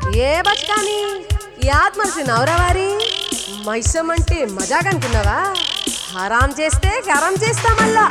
ఏ బచ్కాని యాద్ మనిషి నవరవారి మైసం అంటే మజాక్ అనుకున్నావా హరాం చేస్తే గరం చేస్తా మళ్ళా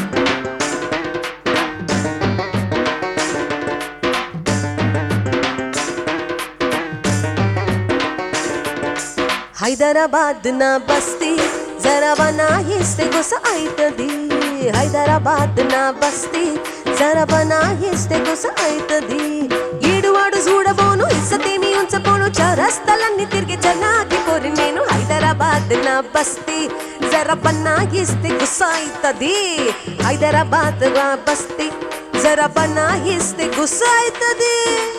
హైదరాబాద్ నా బస్తీ జరా బనాయిస్తే గుస అయితది హైదరాబాద్ నా బస్తీ జరా బనాయిస్తే గుస అయితది ఈడువాడు చూడబోను ఇసతేమి ఉంచబోను చరస్తలన్నీ తిరిగి జనాకి కోరి నేను హైదరాబాద్ నా బస్తీ జర బనాయిస్తే గుస అయితది హైదరాబాద్ నా బస్తీ జర బనాయిస్తే గుస అయితది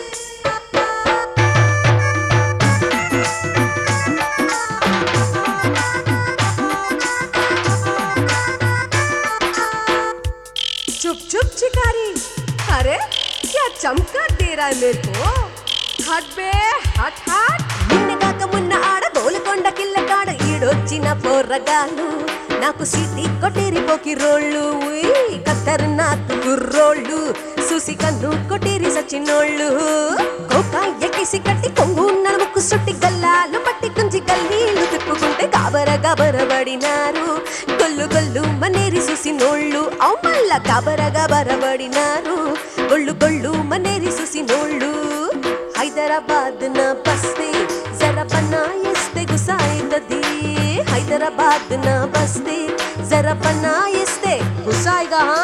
चुप चुप चिकारी अरे क्या चमका दे रहा है मेरे को हट बे हट हट నిన్న కాక మున్న ఆడ గోలుకొండ కిల్ల కాడ ఈడొచ్చిన పోరగాళ్ళు నాకు సిటీ కొట్టేరి పోకి రోళ్ళు కత్తరు నాకు కుర్రోళ్ళు చూసి కన్ను కొట్టేరి సచ్చినోళ్ళు కోక ఎక్కిసి కట్టి కొంగు నలుముక్కు సుట్టి గల్లాలు పట్టి కుంచి గల్లీలు తిప్పుకుంటే గాబర గాబర పడినారు గొల్లు గొల్లు మనేరి చూసి నోళ్ళు అవు మల్ల గాబర గాబర పడినారు గొల్లు గొల్లు మనేరి చూసి నోళ్ళు హైదరాబాద్ నా బస్తీ జర బనాయిస్తే గుసాయితది హైదరాబాద్ నా బస్తీ జర బనాయిస్తే గుసాయిగా హా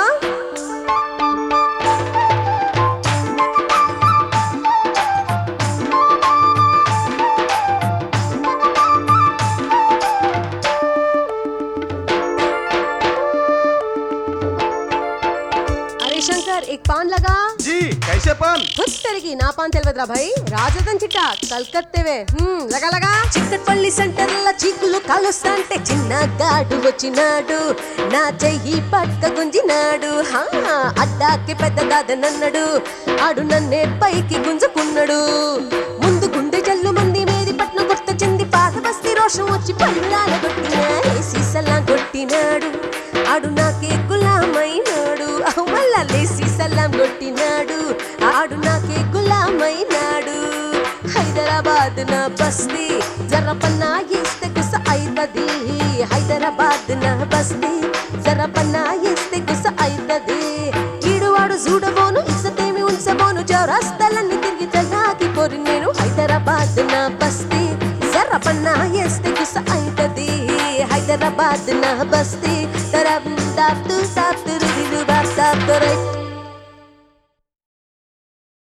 अरे शंकर एक पान लगा जी कैसे पान खुद तेरी నా పాన్ తెలియదురా భాయ్ రాజధన్ చిట్ట కల్కత్తేవే హ్మ్, లగా లగా చిక్కట్పల్లి సెంటర్ ల చీకులు కాలుస్తాంటే చిన్న గాడు వచ్చినాడు నా చెయ్యి పక్క గుంజినాడు హా అడ్డాకి పెద్ద దాదనన్నాడు ఆడు నన్నే పైకి గుంజుకున్నాడు ముందు గుండె జల్లు మంది మేది పట్నం గుర్తొచ్చింది పాత బస్తీ రోషం వచ్చి పళ్ళాల కొట్టినా సీసలా కొట్టినాడు ఆడు నాకే గులామైనాడు అహు మళ్ళా లేసి సలాం కొట్టినాడు ఆడు నాకే గులామైనాడు హైదరాబాద్ నా బస్తీ జర పన్నాయిస్తే గుస అయితది హైదరాబాద్ నా బస్తీ జర పన్నాయిస్తే గుస అయితది ఈడువాడు చూడబోను ఇసతేమి ఉంచబోను చౌరస్తలన్నీ తిరిగి జగాకి కోరి నేను హైదరాబాద్ నా బస్తీ జర పన్నాయిస్తే గుస అయితది హైదరాబాద్ నా బస్తీ తరం దాప్తు దాప్తు రుదిలు బాప్ దాప్తు రైట్